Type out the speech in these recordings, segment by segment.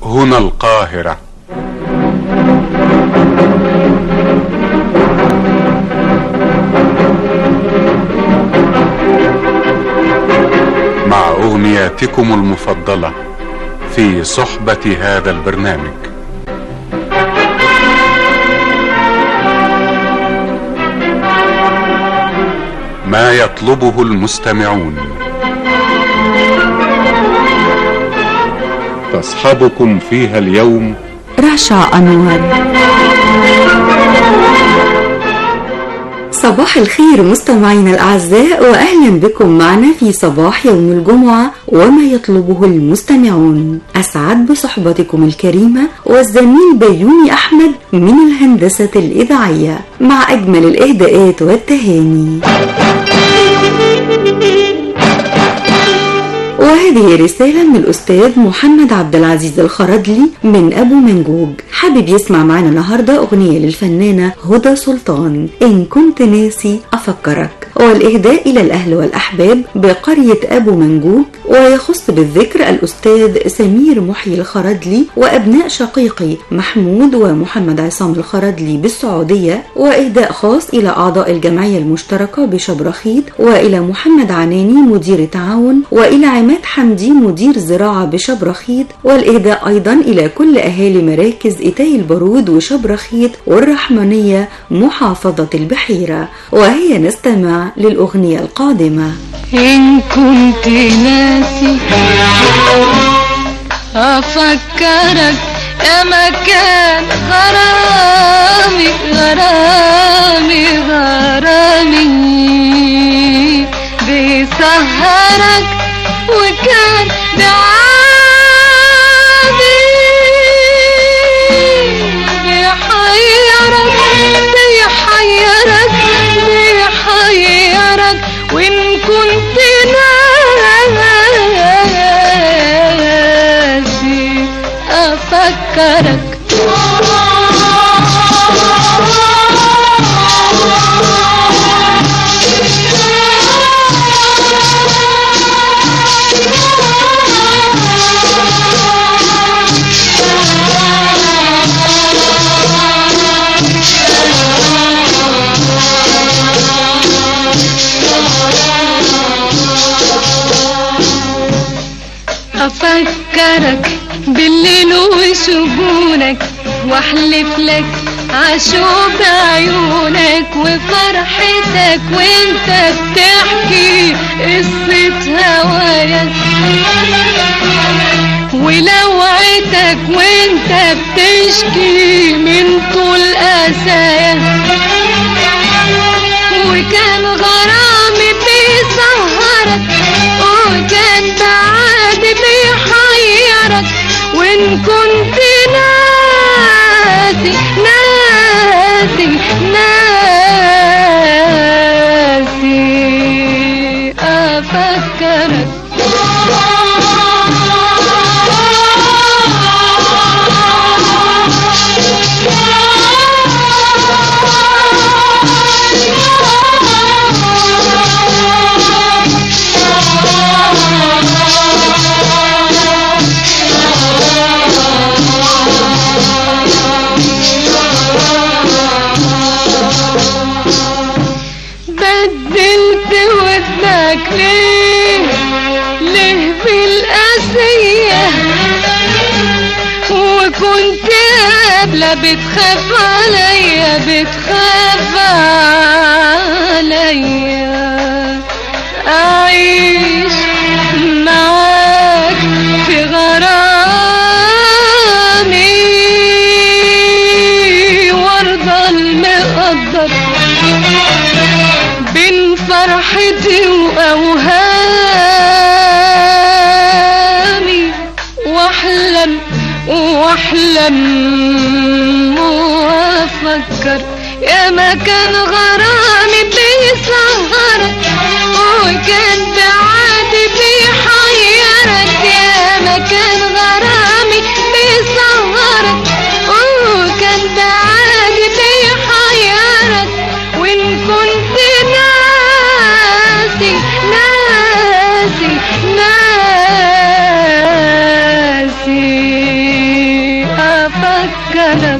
هنا القاهرة مع أغنياتكم المفضلة في صحبة هذا البرنامج ما يطلبه المستمعون تصحبكم فيها اليوم رشا أنور صباح الخير مستمعينا الأعزاء وأهلا بكم معنا في صباح يوم الجمعة وما يطلبه المستمعون أسعد بصحبتكم الكريمة والزميل بيومي أحمد من الهندسة الإذاعية مع أجمل الإهداءات والتهاني وهذه رسالة من الأستاذ محمد عبد العزيز الخردلي من أبو منجوج حابب يسمع معنا النهاردة أغنية للفنانة هدى سلطان إن كنت ناسي أفكرك والإهداء إلى الأهل والأحباب بقرية أبو منجوج ويخص بالذكر الأستاذ سمير محيي الخردلي وأبناء شقيقي محمود ومحمد عصام الخردلي بالسعودية وإهداء خاص إلى أعضاء الجمعية المشتركة بشبرخيت وإلى محمد عناني مدير تعاون وإلى عماد حمدي مدير زراعة بشبرخيت والإهداء أيضا إلى كل أهالي مراكز إتاي البارود وشبرخيت والرحمنية محافظة البحيرة وهي نستمع للأغنية القادمة إن كنت ناسي أفكرك يا مكان غرامي غرامي غرامي بيسهرك وكان بعادي بيحيرك بيحيرك بيحيرك وإن كنت ناسي أفكرك أفكرك بالليل وشجونك واحلف لك عشوب عيونك وفرحتك وانت بتحكي قصة هوايا ولوعتك وانت بتشكي من طول أسايا وكان غرامي بيسهرك وكان بعاد بيحيرك وان كنت ناسي ناسي ناسي افكرك بدلت ودنك ليه ليه بالقاسية وكنت قبلة بتخاف عليا بتخاف عليا أعيش معاك في غرامي وارضى المقدر بين فرحتي وأوهامي واحلم واحلم وافكر يا مكان غرامي بيسهرك وكان بعادي بيحيرك يا مكان غرامي بيسهرك وكان بعادي بيحيرك وإن كنت ناسي ناسي ناسي افكرك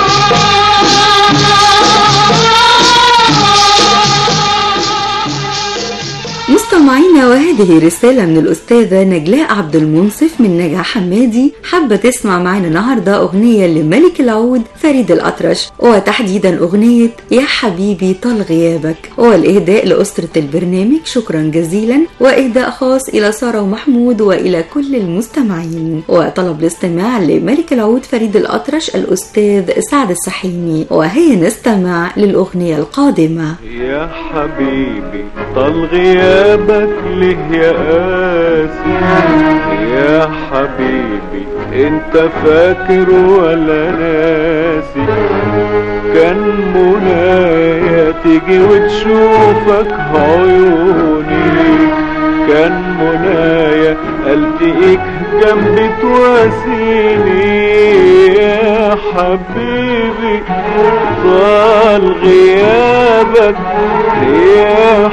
مستمعينا وهذه رسالة من الأستاذة نجلاء عبد المنصف من نجا حمادي حابة تسمع معنا النهاردة أغنية لملك العود فريد الأطرش وتحديدا أغنية يا حبيبي طال غيابك والإهداء لأسرة البرنامج شكرا جزيلا وإهداء خاص إلى سارة ومحمود وإلى كل المستمعين وطلب الاستماع لملك العود فريد الأطرش الأستاذ سعد السحيمي وهي نستمع للأغنية القادمة يا حبيبي طال غيابك ليه يا قاسي يا حبيبي انت فاكر ولا ناسي كان منايا تيجي وتشوفك عيوني كان منايا التقيك جنبي تواسيني يا حبيبي طال غيابك يا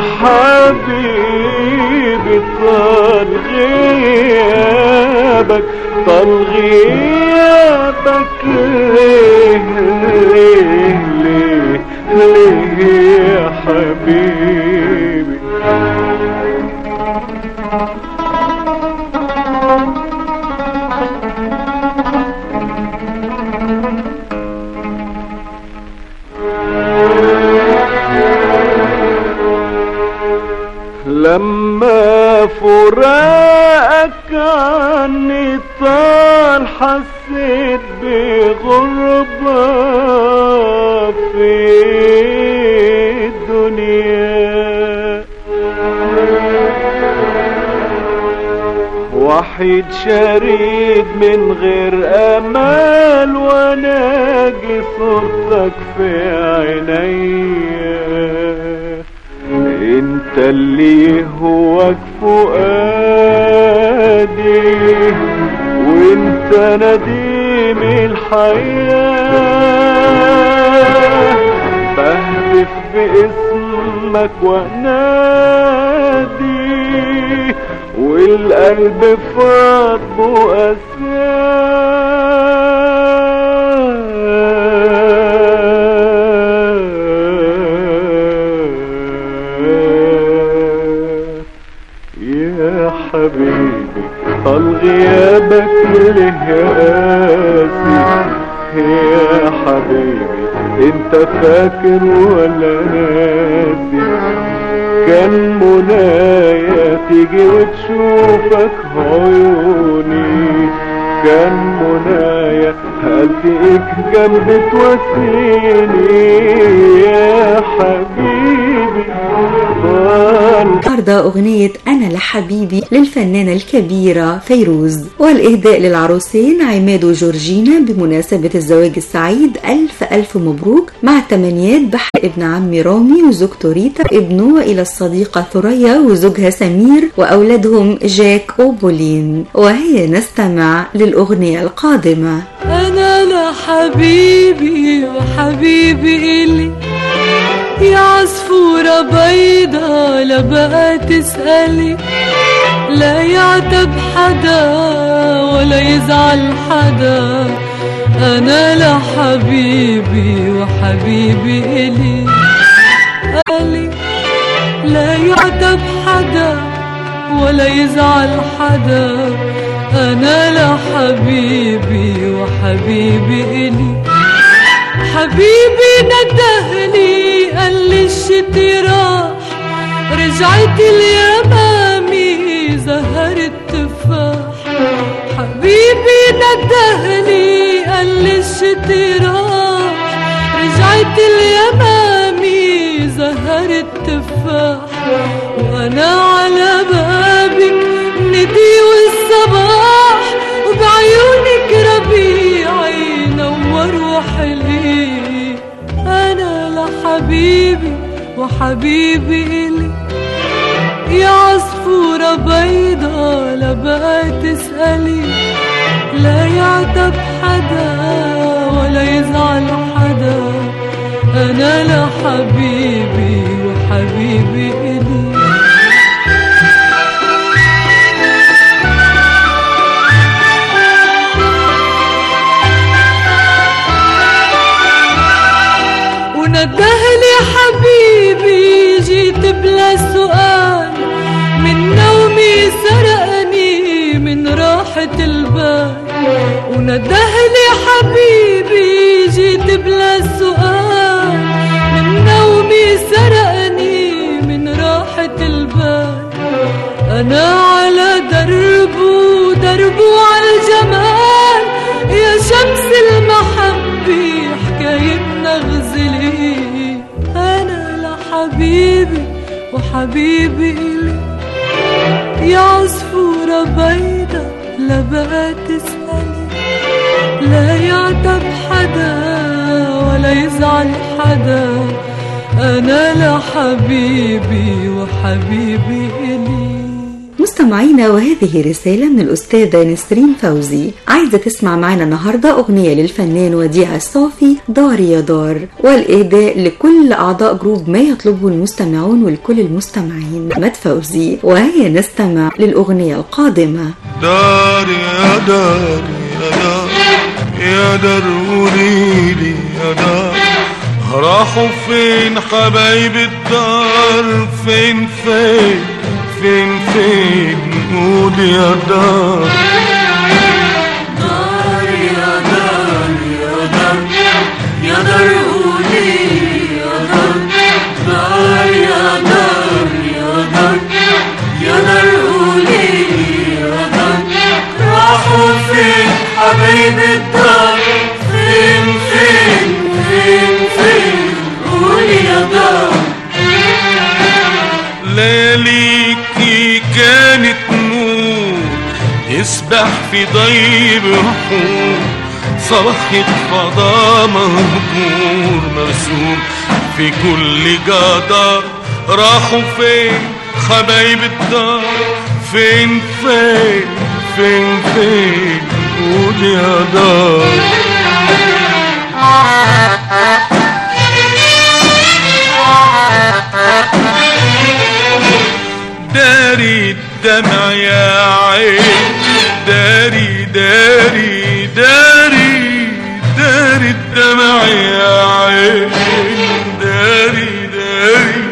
حبيبي طال غيابك طال غيابك ليه ليه ليه ليه يا حبيبي لما فراقك عني طال حسيت بغربة في الدنيا وحيد شريد من غير امال وناجي صورتك في عينيا انت اللي يهوك فؤادي وانت نديم الحياة بهتف باسمك وانادي والقلب فاض بؤساه يا حبيبي طال غيابك ليه قاسي يا حبيبي انت فاكر ولا ناسي كان منايا تيجي وتشوفك عيوني كان منايا هلتقيك جنبي تواسيني يا حبيبي طال النهاردة أغنية أنا لحبيبي للفنانة الكبيرة فيروز والإهداء للعروسين عماد وجورجينا بمناسبة الزواج السعيد ألف ألف مبروك مع التمنيات بحق ابن عمي رامي وزوجته ريتا ابنه وإلى الصديقة ثريا وزوجها سمير وأولادهم جاك وبولين وهي نستمع للأغنية القادمة انا لحبيبي وحبيبي الي يا عصفورة بيضة لا بقى تسألي لا يعتب حدا ولا يزعل حدا انا لحبيبي وحبيبي الي قالي لا يعتب حدا ولا يزعل حدا انا لحبيبي وحبيبي الي حبيبي ندهني قال لي الشتي راح رجعت اليمامي زهر التفاح حبيبي ندهني قال لي الشتي راح رجعت اليمامي زهر التفاح وانا على بابك ندي والصباح وبعيونك ربيعي نور وحلي انا لحبيبي وحبيبي إلي يا عصفورة بيضة لا بقى تسألي لا يعتب حدا ولا يزعل حدا أنا لحبيبي وحبيبي إلي البال وندهلي حبيبي جيت بلا سؤال من نومي سرقني من راحة البال أنا على دربه دربه على الجمال يا شمس المحبة حكايتنا غزلي أنا لحبيبي وحبيبي إلي يا عصفورة بيضة لا بقى تسألي لا يعتب حدا ولا يزعل حدا أنا لحبيبي وحبيبي إلي مستمعينا وهذه رسالة من الأستاذة نسرين فوزي عايزة تسمع معنا النهاردة أغنية للفنان وديع الصافي دار يا دار والإهداء لكل أعضاء جروب ما يطلبه المستمعون ولكل المستمعين مد فوزي وهيا نستمع للأغنية القادمة دار يا دار يا دار يا دار قوليلي يا دار راحوا فين حبايب الدار فين فين فين فين قول يا دار لياليكي كانت نور يسبح في ضيب رحور صبحت فضاء مهجور مرسوم في كل جدار راحوا فين حبايب الدار فين فين فين فين قول يا دار داري الدمع يا عين داري داري داري داري الدمع يا عين داري داري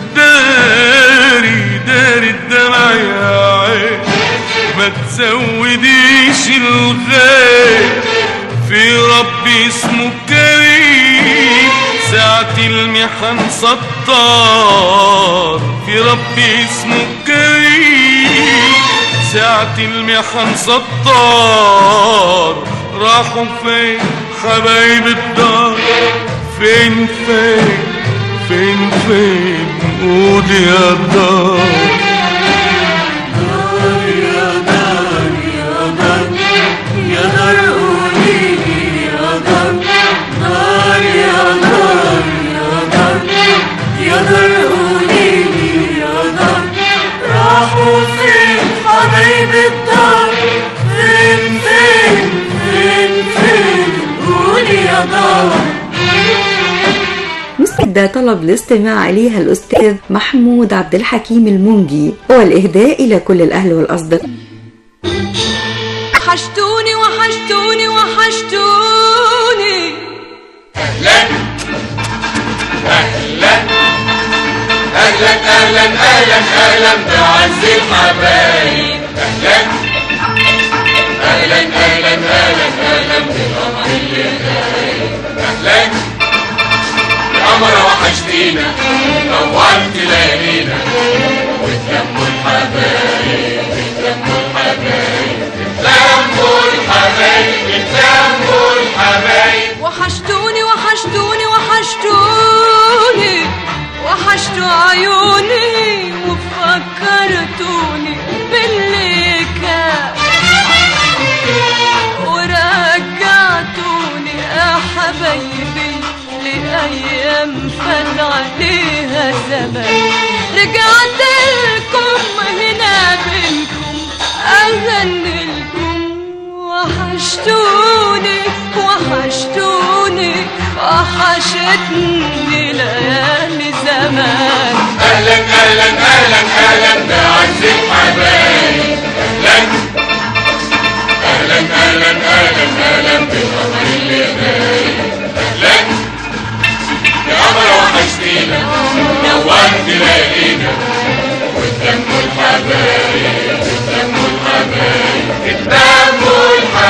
داري داري الدمع يا عين ما تزوديش الغير في ربي اسمه كريم ساعة المحن ستار في ربي اسمه كريم ساعة المحن ستار راحوا فين حبايب الدار فين فين فين فين قول يا دار مستعدة طلب الاستماع إليها الأستاذ محمود عبد الحكيم المنجي والإهداء إلى كل الأهل والأصدقاء وحشتوني وحشتوني وحشتوني قمرة وحشتينا نورت ليالينا وتلموا الحبايب وتلموا الحبايب تلموا الحبايب تلموا الحبايب وحشتوني وحشتوني وحشتوني وحشتوا عيوني وفكرتوني باللي كان ورجعتوني يا حبايبي لأيام فات عليها زمان رجعت لكم هنا بينكم أغني لكم وحشتوني وحشتوني وحشتني ليالي زمان اهلا اهلا اهلا اهلا بعز الحبايب اهلا اهلا اهلا اهلا اهلا بالقمر اللي غايب اهلا يا قمر وحشتينا نورت ليالينا وتلموا الحبايب وتلموا الحبايب اتلموا الحبايب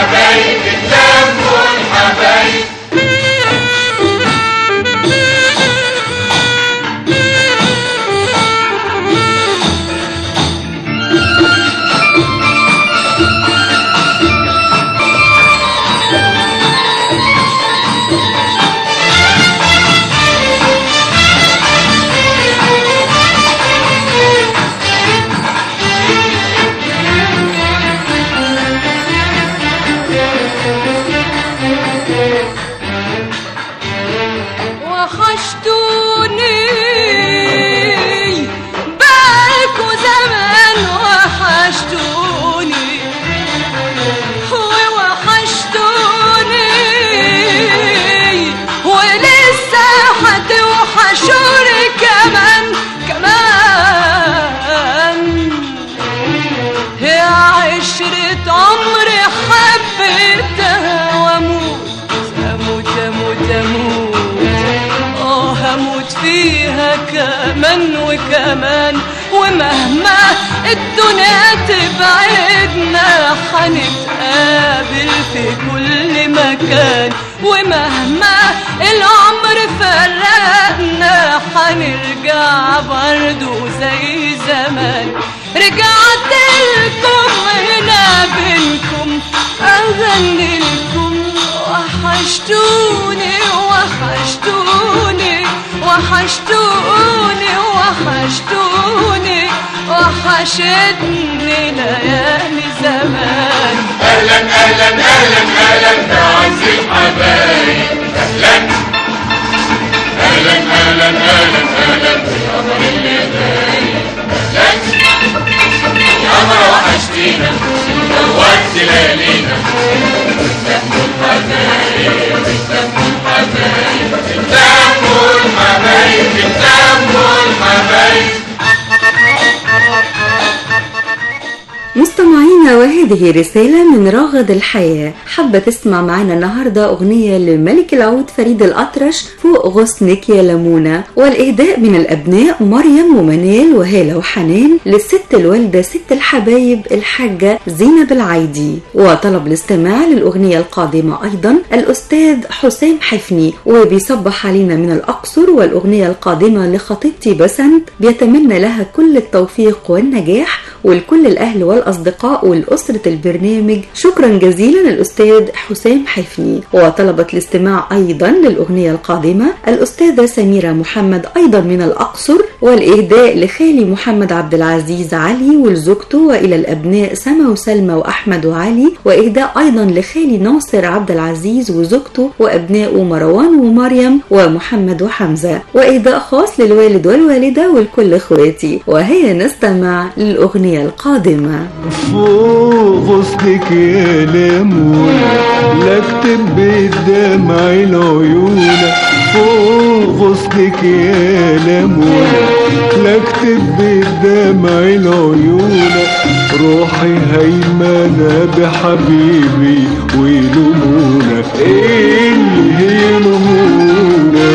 وحشتوني بالكوا زمان وحشتوني ووحشتوني ولسه هتوحشوني كمان كمان يا عشرة عمري حبيتها واموت اموت اموت اموت اه هموت فيها كمان وكمان ومهما الدنيا تبعدنا هنتقابل في كل مكان ومهما العمر فرقنا هنرجع برضو زي زمان رجعت لكم هنا بينكم اغني لكم وحشتوني وحشتوني وحشتوني وحشتوني وحشتني ليالي زمان اهلا اهلا اهلا اهلا بعز الحبايب اهلا اهلا اهلا اهلا اهلا بالقمر اللي غايب اهلا يا قمر وحشتينا نورت ليالينا بتلموا الحبايب بتلموا الحبايب بتلموا الحبايب بتلموا الحبايب مستمعينا وهذه رسالة من راغد الحياة حابة تسمع معنا النهاردة أغنية لملك العود فريد الأطرش فوق غصنك يا لمونة والإهداء من الأبناء مريم ومنال وهالة وحنان للست الوالدة ست الحبايب الحاجة زينب العايدي وطلب الاستماع للأغنية القادمة أيضا الأستاذ حسام حفني وبيصبح علينا من الأقصر والأغنية القادمة لخطيبتي بسنت بيتمنى لها كل التوفيق والنجاح ولكل الأهل والأصدقاء والأسرة البرنامج شكرا جزيلا الأستاذ حسام حفني وطلبت الاستماع أيضا للأغنية القادمة الأستاذة سميرة محمد أيضا من الأقصر والإهداء لخالي محمد عبد العزيز علي ولزوجته وإلى الأبناء سما وسلمى وأحمد وعلي وإهداء أيضا لخالي ناصر عبد العزيز وزوجته وأبنائه مروان ومريم ومحمد وحمزة وإهداء خاص للوالد والوالدة ولكل إخواتي وهيا نستمع للأغنية القادمة فوق غصنك يا ليمون لا اكتب بالدمع العيون فوق غصنك يا ليمون لا اكتب بالدمع العيون روحي هيمنة بحبيبي ويلومونا ايه اللي يلومونا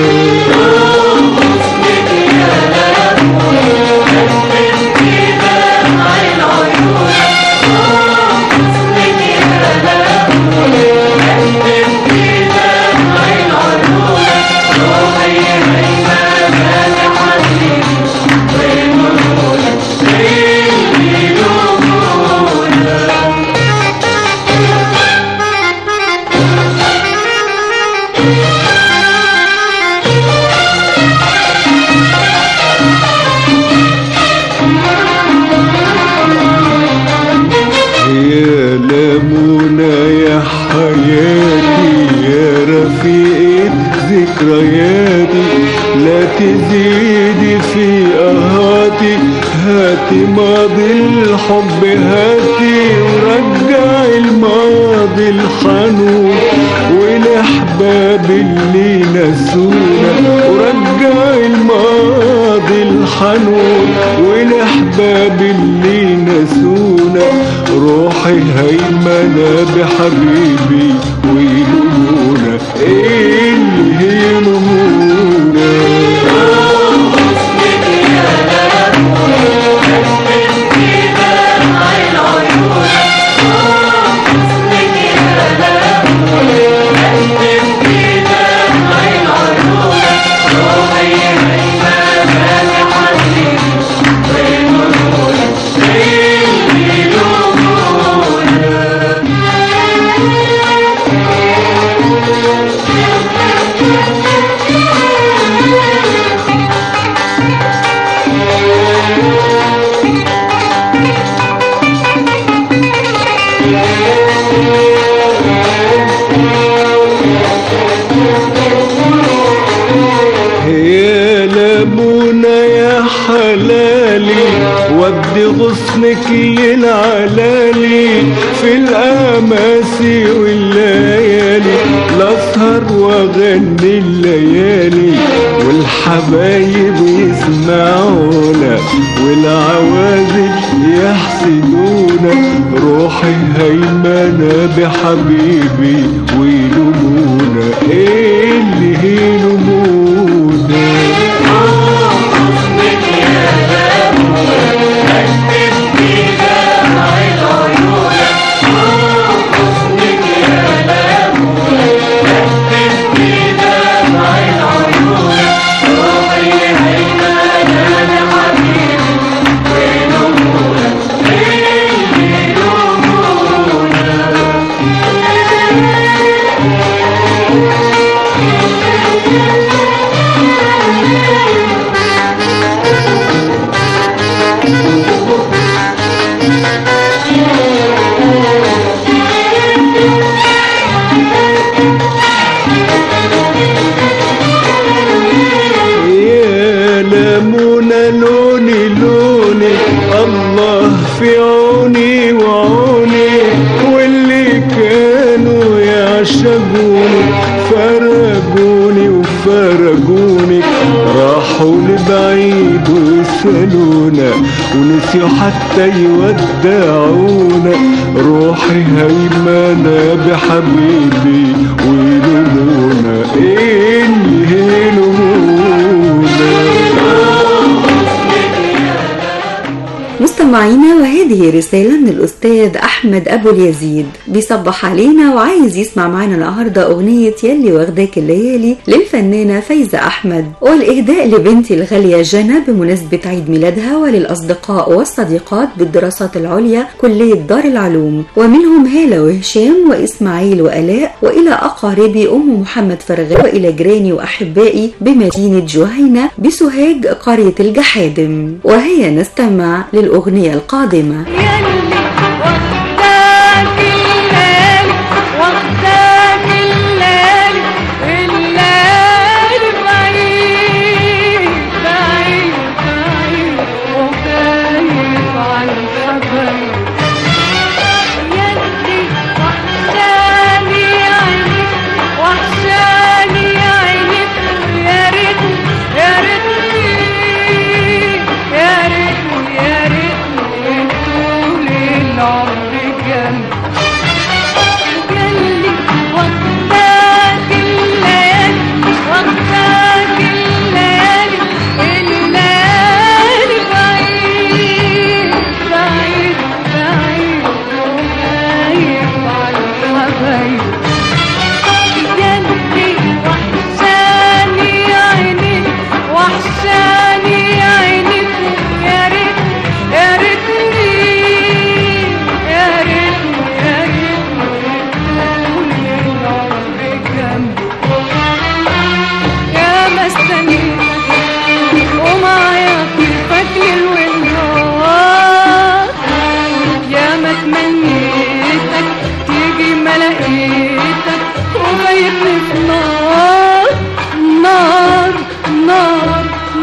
يا لمونة يا حياتي يا رفيقة ذكرياتي لا تزيدي في أهاتي هاتي ماضي الحب هاتي ورجع الماضي الحنون والأحباب اللي نسونا ورجع الماضي الحنون والأحباب اللي نسونا روحي هيمنة بحبيبي ويلومونا ايه اللي يلومونا ودي غصنك ينعلالي في الاماسي والليالي لاسهر واغني الليالي والحبايب يسمعونا والعوازل يحسدونا روحي هيمنة بحبيبي ويلومونا ايه اللي يلومونا يا لمونة لوني لوني الله في عوني وعوني واللي كانوا يعشقوني فرقوني وفرقوني راحوا لبعيد وسالونا ونسيوا حتى يودعونا روحي هيمنة بحبيبي ويلومونا ايه اللي يلومونا مستمعينا وهذه رسالة من الأستاذ أحمد أبو اليزيد بيصبح علينا وعايز يسمع معنا النهاردة أغنية يلي واخداك الليالي للفنانة فايزة أحمد والإهداء لبنتي الغالية جنى بمناسبة عيد ميلادها وللأصدقاء والصديقات بالدراسات العليا كلية دار العلوم ومنهم هالة وهشام وإسماعيل وآلاء وإلى أقاربي أم محمد فرغال وإلى جيراني وأحبائي بمدينة جهينة بسوهاج قرية الجحادم وهي نستمع للأغنية القادمة يلي واخداك الليالي واخداك الليالي الليالي بعيد بعيد بعيد وخايف على الحبايب يلي وحشاني عينيك وحشاني عينيك يا ريتني يا ريتني يا ريتني يا ريتني طول العمر جنبي يلي واخداك الليالي واخداك الليالي الليالي بعيد بعيد بعيد وخايف على الحبايب يلي وحشاني عينيك وحشاني عينيك يا ريت يا ريتني يا ريتني يا ريتني طول العمر جنبي يا ما استنيتك ومعايا كيفك ليل ونهار يا ما تمنيتك تيجي ما لقيتك وغيرني في نار نار نار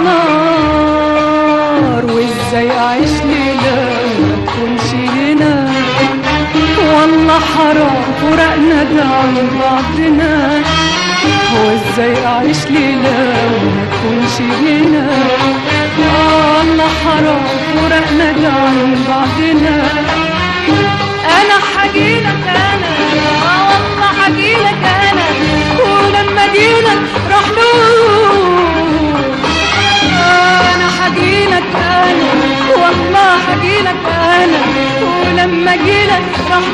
نار وازاي اعيش ليلة ما تكونش هنا والله حرام فرقنا ده عن بعضنا وازاي اعيش ليلة وما تكونش هنا والله حرام فرقنا ده عن بعضنا انا حجيلك انا آه والله حجيلك انا ولما جيلك راح نور انا حجيلك انا والله حجيلك انا ولما جيلك راح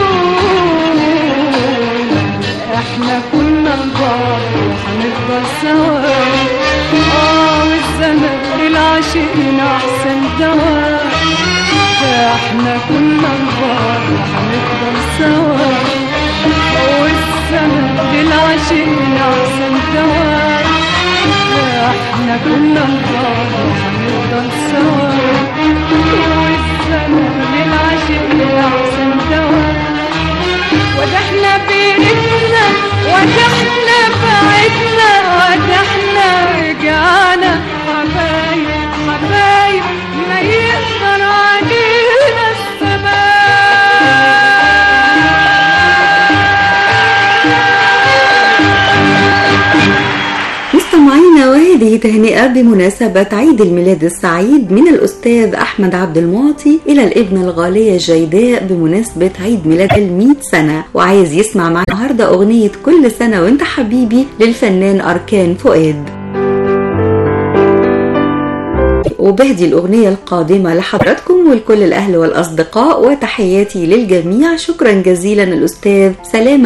نور احنا كنا لبعض وهنفضل سوا اه والزمن للعاشقين احسن دواء احنا كنا لبعض وهنفضل سوا والزمن للعاشقين احسن دواء احنا كنا لبعض وهنفضل سوا والزمن للعاشقين احسن دواء وجحنا بيننا وجحنا بعدنا وجحنا رجعنا حبايب حبايب ما يقدر وهذه تهنئة بمناسبة عيد الميلاد السعيد من الأستاذ أحمد عبد المعطي إلى الابن الغالية جيداء بمناسبة عيد ميلاد المئة سنة وعايز يسمع معنا النهاردة أغنية كل سنة وانت حبيبي للفنان أركان فؤاد وبهدي الأغنية القادمة لحضراتكم ولكل الأهل والأصدقاء وتحياتي للجميع شكرا جزيلا الأستاذ سلامة